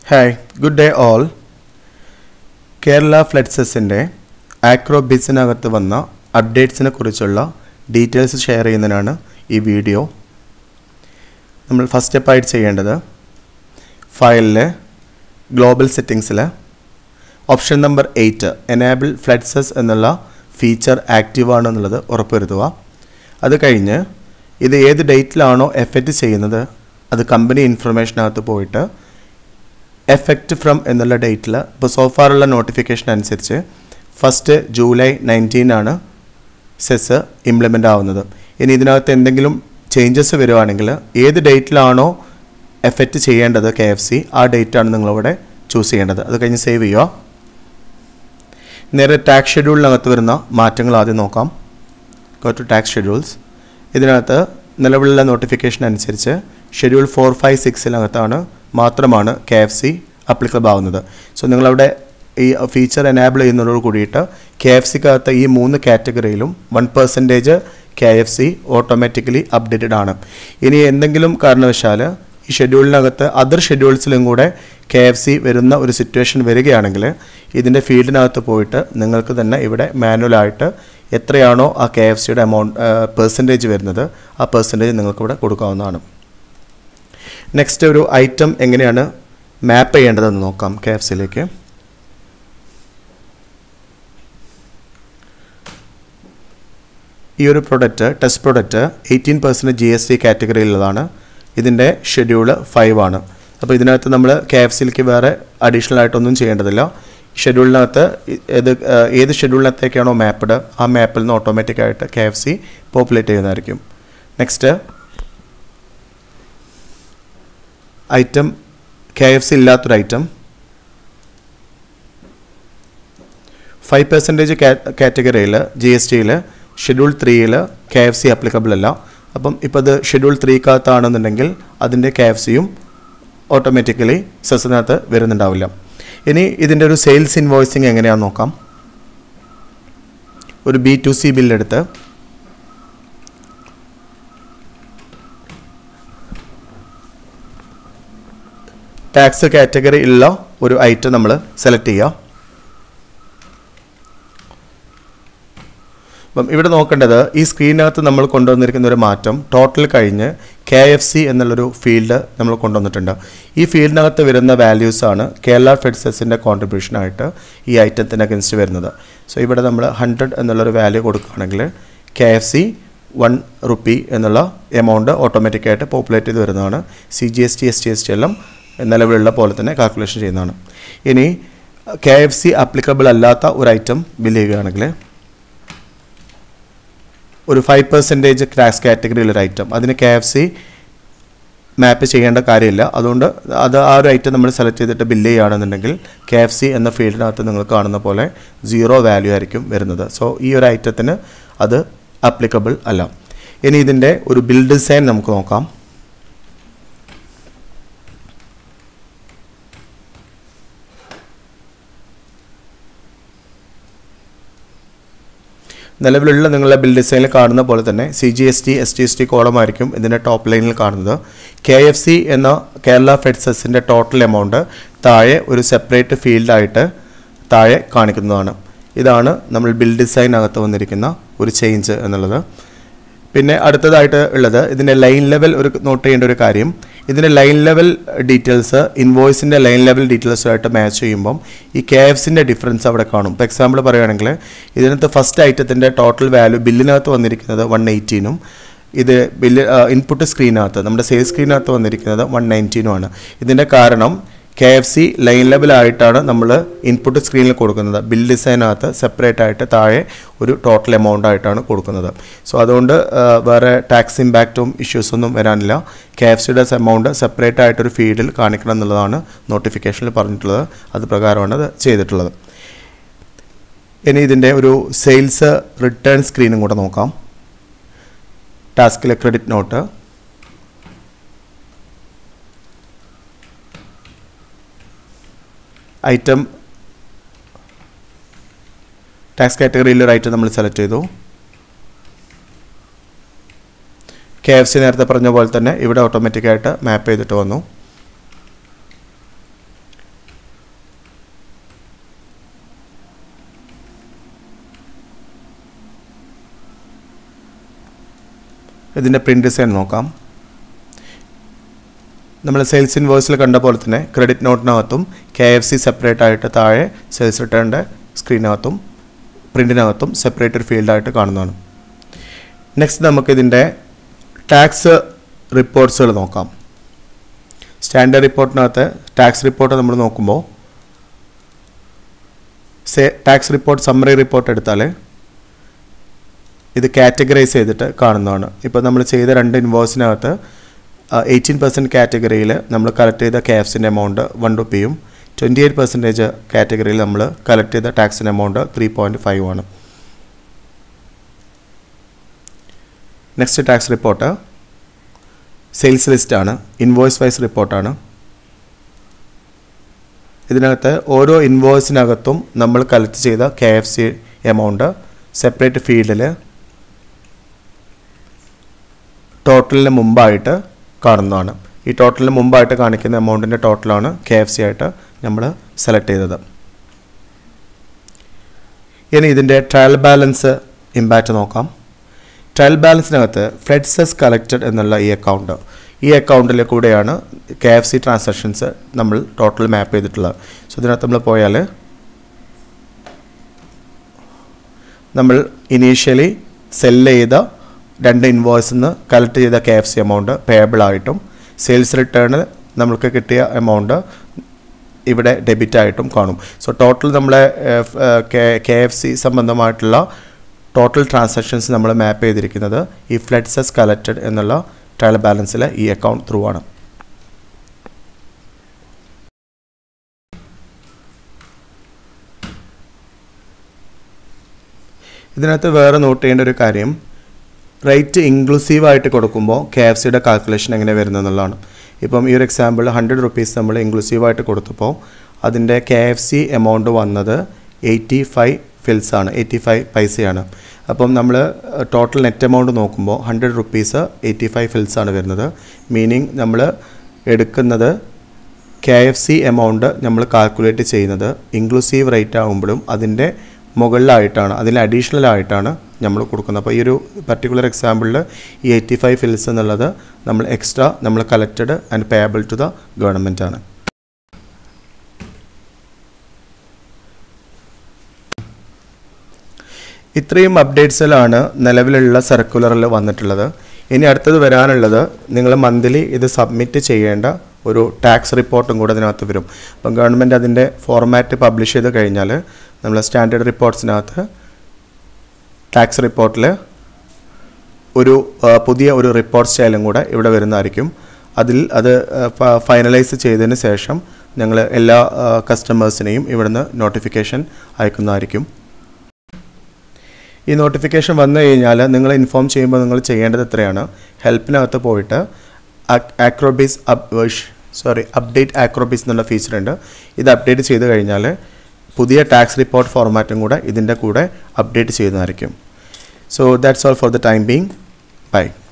hi good day all Kerala ഫ്ലഡ്സസിൻ്റെ ആക്രോ ബിസിനകത്ത് വന്ന അപ്ഡേറ്റ്സിനെ കുറിച്ചുള്ള ഡീറ്റെയിൽസ് ഷെയർ ചെയ്യുന്നതിനാണ് ഈ വീഡിയോ നമ്മൾ ഫസ്റ്റ് സ്റ്റെപ്പായിട്ട് ചെയ്യേണ്ടത് ഫയലിൽ ഗ്ലോബൽ സെറ്റിങ്സിൽ ഓപ്ഷൻ നമ്പർ എയ്റ്റ് എനേബിൾ ഫ്ലഡ്സസ് എന്നുള്ള ഫീച്ചർ ആക്റ്റീവ് ആണെന്നുള്ളത് ഉറപ്പുവരുത്തുക അത് കഴിഞ്ഞ് ഇത് ഏത് ഡേറ്റിലാണോ എഫക്റ്റ് ചെയ്യുന്നത് അത് കമ്പനി ഇൻഫർമേഷനകത്ത് പോയിട്ട് എഫക്റ്റ് ഫ്രം എന്നുള്ള ഡേറ്റിൽ ഇപ്പോൾ സോഫാറുള്ള നോട്ടിഫിക്കേഷൻ അനുസരിച്ച് ഫസ്റ്റ് ജൂലൈ നയൻറ്റീൻ ആണ് സെസ് ഇംപ്ലിമെൻ്റ് ആവുന്നത് ഇനി ഇതിനകത്ത് എന്തെങ്കിലും ചേഞ്ചസ് വരുവാണെങ്കിൽ ഏത് ഡേറ്റിലാണോ എഫക്റ്റ് ചെയ്യേണ്ടത് കെ എഫ് സി ആ ഡേറ്റാണ് നിങ്ങളിവിടെ ചൂസ് ചെയ്യേണ്ടത് അത് കഴിഞ്ഞ് സേവ് ചെയ്യുക നേരെ ടാക്സ് ഷെഡ്യൂളിനകത്ത് വരുന്ന മാറ്റങ്ങൾ ആദ്യം നോക്കാം ഗോ ടു ടാക്സ് ഷെഡ്യൂൾസ് ഇതിനകത്ത് നിലവിലുള്ള നോട്ടിഫിക്കേഷൻ അനുസരിച്ച് ഷെഡ്യൂൾ ഫോർ ഫൈവ് സിക്സിനകത്താണ് മാത്രമാണ് കെ എഫ് സി അപ്ലിക്കബിൾ ആവുന്നത് സോ നിങ്ങളവിടെ ഈ ഫീച്ചർ എനാബിൾ ചെയ്യുന്നതോട് കൂടിയിട്ട് കെ എഫ് സിക്കകത്ത് ഈ മൂന്ന് കാറ്റഗറിയിലും one percentage K F C automatically updated ആണ് ഇനി എന്തെങ്കിലും കാരണവശാൽ ഈ ഷെഡ്യൂളിനകത്ത് അതർ ഷെഡ്യൂൾസിലും കൂടെ കെ എഫ് സി വരുന്ന ഒരു സിറ്റുവേഷൻ വരികയാണെങ്കിൽ ഇതിൻ്റെ ഫീൽഡിനകത്ത് പോയിട്ട് നിങ്ങൾക്ക് തന്നെ ഇവിടെ മാനുവലായിട്ട് എത്രയാണോ ആ കെ എഫ് സിയുടെ എമൗണ്ട് പെർസെൻറ്റേജ് വരുന്നത് ആ പെർസെൻറ്റേജ് നിങ്ങൾക്ക് ഇവിടെ കൊടുക്കാവുന്നതാണ് നെക്സ്റ്റ് ഒരു ഐറ്റം എങ്ങനെയാണ് മാപ്പ് ചെയ്യേണ്ടതെന്ന് നോക്കാം കെ എഫ് സിയിലേക്ക് ഈ ഒരു product test product eighteen percent G S T കാറ്റഗറിയിലുള്ളതാണ് ഇതിൻ്റെ ഷെഡ്യൂൾ ഫൈവ് ആണ് അപ്പോൾ ഇതിനകത്ത് നമ്മൾ കെ എഫ് സിയിലേക്ക് വേറെ അഡീഷണൽ ആയിട്ടൊന്നും ചെയ്യേണ്ടതില്ല ഷെഡ്യൂളിനകത്ത് ഏത് ഏത് ഷെഡ്യൂളിനകത്തേക്കാണോ മാപ്പ്ഡ് ആ മാപ്പിൽ നിന്ന് ഓട്ടോമാറ്റിക്കായിട്ട് കെ എഫ് സി പോപ്പുലേറ്റ് ചെയ്യുന്നതായിരിക്കും next item K F C ഇല്ലാത്തൊരു ഐറ്റം ഫൈവ് പെർസെൻറ്റേജ് കാറ്റഗറിയിൽ ജി എസ് ടിയിൽ ഷെഡ്യൂൾ ത്രീയിൽ കെ എഫ് സി അപ്ലിക്കബിൾ അല്ല അപ്പം ഇപ്പോൾ ഇത് ഷെഡ്യൂൾ ത്രീക്കകത്താണെന്നുണ്ടെങ്കിൽ അതിൻ്റെ കെ എഫ് സിയും ഓട്ടോമാറ്റിക്കലി സെസ്സിനകത്ത് വരുന്നുണ്ടാവില്ല ഇനി ഇതിൻ്റെ ഒരു സെയിൽസ് ഇൻവോയ്സിങ് എങ്ങനെയാണെന്ന് നോക്കാം ഒരു ബി ടു സി ബില്ലെടുത്ത് ടാക്സ് കാറ്റഗറി ഉള്ള ഒരു ഐറ്റം നമ്മൾ സെലക്ട് ചെയ്യുക അപ്പം ഇവിടെ നോക്കേണ്ടത് ഈ സ്ക്രീനകത്ത് നമ്മൾ കൊണ്ടുവന്നിരിക്കുന്ന ഒരു മാറ്റം ടോട്ടൽ കഴിഞ്ഞ് കെ എഫ് സി എന്നുള്ളൊരു ഫീൽഡ് നമ്മൾ കൊണ്ടുവന്നിട്ടുണ്ട് ഈ ഫീൽഡിനകത്ത് വരുന്ന വാല്യൂസ് ആണ് കേരള ഫെഡ്സസിൻ്റെ കോൺട്രിബ്യൂഷനായിട്ട് ഈ ഐറ്റത്തിന് അഗൻസ്റ്റ് വരുന്നത് സോ ഇവിടെ നമ്മൾ ഹൺഡ്രഡ് എന്നുള്ളൊരു വാല്യൂ കൊടുക്കുകയാണെങ്കിൽ K F C one rupee എന്നുള്ള എമൗണ്ട് ഓട്ടോമാറ്റിക്കായിട്ട് പോപ്പുലേറ്റ് ചെയ്ത് വരുന്നതാണ് C G S T S T S T എല്ലാം നിലവിലുള്ള പോലെ തന്നെ കാൽക്കുലേഷൻ ചെയ്യുന്നതാണ് ഇനി കെ എഫ് സി അപ്ലിക്കബിൾ അല്ലാത്ത ഒരു ഐറ്റം ബില്ല് ചെയ്യുകയാണെങ്കിൽ ഒരു ഫൈവ് പെർസെൻറ്റേജ് ക്രാഷ് കാറ്റഗറിയിലൊരു ഐറ്റം അതിന് കെ എഫ് സി മാപ്പ് ചെയ്യേണ്ട കാര്യമില്ല അതുകൊണ്ട് അത് ആ ഒരു ഐറ്റം നമ്മൾ സെലക്ട് ചെയ്തിട്ട് ബില്ല് ചെയ്യുകയാണെന്നുണ്ടെങ്കിൽ കെ എഫ് സി എന്ന ഫീൽഡിനകത്ത് നിങ്ങൾ കാണുന്ന പോലെ സീറോ വാല്യൂ ആയിരിക്കും വരുന്നത് സോ ഈ ഒരു ഐറ്റത്തിന് അത് അപ്ലിക്കബിൾ അല്ല ഇനി ഇതിൻ്റെ ഒരു ബിൽ ഡിസൈൻ നമുക്ക് നോക്കാം നിലവിലുള്ള നിങ്ങളുടെ ബിൽ ഡിസൈനിൽ കാണുന്ന പോലെ തന്നെ C G S T S T S T കോളമായിരിക്കും ഇതിൻ്റെ ടോപ്പ് ലൈനിൽ കാണുന്നത് കെ എഫ് സി എന്ന കേരള ഫെഡ്സസിൻ്റെ ടോട്ടൽ എമൗണ്ട് താഴെ ഒരു സെപ്പറേറ്റ് ഫീൽഡായിട്ട് താഴെ കാണിക്കുന്നതാണ് ഇതാണ് നമ്മൾ ബിൽ ഡിസൈനകത്ത് വന്നിരിക്കുന്ന ഒരു ചേഞ്ച് എന്നുള്ളത് പിന്നെ അടുത്തതായിട്ട് ഉള്ളത് ഇതിൻ്റെ ലൈൻ ലെവൽ ഒരു നോട്ട് ചെയ്യേണ്ട ഒരു കാര്യം ഇതിൻ്റെ ലൈൻ ലെവൽ ഡീറ്റെയിൽസ് ഇൻവോയ്സിൻ്റെ ലൈൻ ലെവൽ ഡീറ്റെയിൽസുമായിട്ട് മാച്ച് ചെയ്യുമ്പം ഈ കെ എഫ് സിൻ്റെ ഡിഫറൻസ് അവിടെ കാണും ഇപ്പോൾ എക്സാമ്പിൾ പറയുകയാണെങ്കിൽ ഇതിനകത്ത് ഫസ്റ്റ് ഐറ്റത്തിൻ്റെ ടോട്ടൽ വാല്യൂ ബില്ലിനകത്ത് വന്നിരിക്കുന്നത് വൺ എയ്റ്റീനും ഇത് ബില്ല് ഇൻപുട്ട് സ്ക്രീനകത്ത് നമ്മുടെ സെയിൽസ് സ്ക്രീനകത്ത് വന്നിരിക്കുന്നത് വൺ നയൻറ്റീനും ആണ് ഇതിൻ്റെ കാരണം കെ എഫ് സി ലൈൻ ലെവലായിട്ടാണ് നമ്മൾ ഇൻപുട്ട് സ്ക്രീനിൽ കൊടുക്കുന്നത് ബിൽ ഡിസൈനകത്ത് സെപ്പറേറ്റ് ആയിട്ട് താഴെ ഒരു ടോട്ടൽ എമൗണ്ട് ആയിട്ടാണ് കൊടുക്കുന്നത് സോ അതുകൊണ്ട് വേറെ ടാക്സ് ഇമ്പാക്റ്റും ഇഷ്യൂസൊന്നും വരാനില്ല കെ എഫ് സിയുടെ എമൗണ്ട് സെപ്പറേറ്റ് ആയിട്ടൊരു ഫീൽഡിൽ കാണിക്കണം എന്നുള്ളതാണ് നോട്ടിഫിക്കേഷനിൽ പറഞ്ഞിട്ടുള്ളത് അത് പ്രകാരമാണ് അത് ചെയ്തിട്ടുള്ളത് ഇനി ഇതിൻ്റെ ഒരു സെയിൽസ് റിട്ടേൺ സ്ക്രീനും കൂടെ നോക്കാം ടാസ്കിലെ ക്രെഡിറ്റ് നോട്ട് ഐറ്റം ടാക്സ് കാറ്റഗറിയിൽ ഒരു ഐറ്റം നമ്മൾ സെലക്ട് ചെയ്തു കെ എഫ് സി നേരത്തെ പറഞ്ഞ പോലെ തന്നെ ഇവിടെ ഓട്ടോമാറ്റിക്കായിട്ട് മാപ്പ് ചെയ്തിട്ട് വന്നു ഇതിൻ്റെ പ്രിൻറ്റ് ഡിസൈൻ നോക്കാം നമ്മൾ സെയിൽസ് ഇൻവോയ്സിൽ കണ്ട പോലെ തന്നെ ക്രെഡിറ്റ് നോട്ടിനകത്തും കെ എഫ് സി സെപ്പറേറ്റ് ആയിട്ട് താഴെ സെയിൽസ് റിട്ടേണിൻ്റെ സ്ക്രീനകത്തും പ്രിൻറ്റിനകത്തും സെപ്പറേറ്റ് ഒരു ഫീൽഡായിട്ട് കാണുന്നതാണ് നെക്സ്റ്റ് നമുക്കിതിൻ്റെ ടാക്സ് റിപ്പോർട്ട്സുകൾ നോക്കാം സ്റ്റാൻഡേർഡ് റിപ്പോർട്ടിനകത്ത് ടാക്സ് റിപ്പോർട്ട് നമ്മൾ നോക്കുമ്പോൾ say tax report summary report എടുത്താൽ ഇത് കാറ്റഗറൈസ് ചെയ്തിട്ട് കാണുന്നതാണ് ഇപ്പോൾ നമ്മൾ ചെയ്ത രണ്ട് ഇൻവോയ്സിനകത്ത് എയ്റ്റീൻ പെർസെൻറ്റ് കാറ്റഗറിയിൽ നമ്മൾ കളക്ട് ചെയ്ത കെ എഫ്സിൻ്റെ എമൗണ്ട് വൺ റുപ്പിയും ട്വൻറ്റി എയ്റ്റ് പെർസെൻറ്റേജ് കാറ്റഗറിയിൽ നമ്മൾ കളക്ട് ചെയ്ത ടാക്സിൻ്റെ എമൗണ്ട് ത്രീ പോയിൻറ്റ് ഫൈവ് ആണ് നെക്സ്റ്റ് ടാക്സ് റിപ്പോർട്ട് സെയിൽസ് ലിസ്റ്റാണ് ഇൻവോയ്സ് വൈസ് റിപ്പോർട്ടാണ് ഇതിനകത്ത് ഓരോ ഇൻവോയ്സിനകത്തും നമ്മൾ കളക്ട് ചെയ്ത K F C amount separate ഫീൽഡിൽ ടോട്ടലിന് മുമ്പായിട്ട് കാണുന്നതാണ് ഈ ടോട്ടലിന് മുമ്പായിട്ട് കാണിക്കുന്ന എമൗണ്ടിൻ്റെ ടോട്ടലാണ് കെ എഫ് സി ആയിട്ട് നമ്മൾ സെലക്ട് ചെയ്തത് ഇനി ഇതിൻ്റെ ട്രയൽ ബാലൻസ് ഇമ്പാക്റ്റ് നോക്കാം ട്രയൽ ബാലൻസിനകത്ത് ഫ്ലെഡ്സസ് കളക്റ്റഡ് എന്നുള്ള ഈ അക്കൗണ്ട് ഈ അക്കൗണ്ടിൽ കൂടെയാണ് കെ എഫ് സി ട്രാൻസാക്ഷൻസ് നമ്മൾ ടോട്ടൽ മാപ്പ് ചെയ്തിട്ടുള്ളത് സോ ഇതിനകത്ത് നമ്മൾ പോയാൽ നമ്മൾ ഇനീഷ്യലി സെല്ല് ചെയ്ത രണ്ട് ഇൻവോയ്സിൽ നിന്ന് കളക്ട് ചെയ്ത K F C amount payable ആയിട്ടും സെയിൽസ് റിട്ടേൺ നമ്മൾക്ക് കിട്ടിയ എമൗണ്ട് ഇവിടെ ഡെബിറ്റ് ആയിട്ടും കാണും സോ ടോട്ടൽ നമ്മളെ കെ എഫ് സി സംബന്ധമായിട്ടുള്ള ടോട്ടൽ ട്രാൻസാക്ഷൻസ് നമ്മൾ മാപ്പ് ചെയ്തിരിക്കുന്നത് ഈ ഫ്ലഡ്സസ് കളക്റ്റഡ് എന്നുള്ള ട്രയൽ ബാലൻസിലെ ഈ അക്കൗണ്ട് ത്രൂ ആണ് ഇതിനകത്ത് വേറെ നോട്ട് ചെയ്യേണ്ട ഒരു കാര്യം റേറ്റ് ഇൻക്ലൂസീവായിട്ട് കൊടുക്കുമ്പോൾ കെ എഫ് സിയുടെ കാൽക്കുലേഷൻ എങ്ങനെ വരുന്നതെന്നുള്ളതാണ് ഇപ്പം ഈ ഒരു എക്സാമ്പിൾ ഹൺഡ്രഡ് റുപ്പീസ് നമ്മൾ ഇൻക്ലൂസീവായിട്ട് കൊടുത്തപ്പോൾ അതിൻ്റെ കെ എഫ് സി എമൗണ്ട് വന്നത് എയ്റ്റി ഫൈവ് ഫിൽസ് ആണ് എയ്റ്റി ഫൈവ് പൈസയാണ് അപ്പം നമ്മൾ ടോട്ടൽ നെറ്റ് എമൗണ്ട് നോക്കുമ്പോൾ hundred rupees eighty five fils ആണ് വരുന്നത് മീനിങ് നമ്മൾ എടുക്കുന്നത് കെ എഫ് സി എമൗണ്ട് നമ്മൾ കാൽക്കുലേറ്റ് ചെയ്യുന്നത് ഇൻക്ലൂസീവ് റേറ്റ് ആകുമ്പോഴും അതിൻ്റെ മുകളിലായിട്ടാണ് അതിൽ അഡീഷണൽ ആയിട്ടാണ് നമ്മൾ കൊടുക്കുന്നത് അപ്പോൾ ഈ ഒരു പർട്ടിക്കുലർ എക്സാമ്പിളിൽ ഈ എയ്റ്റി ഫൈവ് ഫിൽസ് എന്നുള്ളത് നമ്മൾ എക്സ്ട്രാ നമ്മൾ collected and payable to the government ആണ് ഇത്രയും അപ്ഡേറ്റ്സിലാണ് നിലവിലുള്ള സർക്കുലറിൽ വന്നിട്ടുള്ളത് ഇനി അടുത്തത് വരാനുള്ളത് നിങ്ങൾ മന്ത്ലി ഇത് സബ്മിറ്റ് ചെയ്യേണ്ട ഒരു ടാക്സ് റിപ്പോർട്ടും കൂടെ അതിനകത്ത് വരും അപ്പം ഗവൺമെൻറ് അതിൻ്റെ ഫോർമാറ്റ് പബ്ലിഷ് ചെയ്ത് കഴിഞ്ഞാൽ നമ്മൾ സ്റ്റാൻഡേർഡ് റിപ്പോർട്ട്സിനകത്ത് ടാക്സ് റിപ്പോർട്ടിൽ ഒരു ആ, പുതിയ ഒരു റിപ്പോർട്ട് സ്റ്റൈലും കൂടെ ഇവിടെ വരുന്നതായിരിക്കും അതിൽ അത് ഫൈനലൈസ് ചെയ്തതിന് ശേഷം ഞങ്ങൾ എല്ലാ കസ്റ്റമേഴ്സിനെയും ഇവിടുന്ന് നോട്ടിഫിക്കേഷൻ അയക്കുന്നതായിരിക്കും ഈ നോട്ടിഫിക്കേഷൻ വന്നു കഴിഞ്ഞാൽ നിങ്ങൾ ഇൻഫോം ചെയ്യുമ്പോൾ നിങ്ങൾ ചെയ്യേണ്ടത് എത്രയാണ് ഹെൽപ്പിനകത്ത് പോയിട്ട് ആക്രോബീസ് സോറി അപ്ഡേറ്റ് ആക്രോബീസ് എന്നുള്ള ഫീച്ചർ ഉണ്ട് ഇത് അപ്ഡേറ്റ് ചെയ്ത് കഴിഞ്ഞാൽ പുതിയ ടാക്സ് റിപ്പോർട്ട് ഫോർമാറ്റും കൂടെ ഇതിൻ്റെ കൂടെ അപ്ഡേറ്റ് ചെയ്യുന്നതായിരിക്കും so that's all for the time being by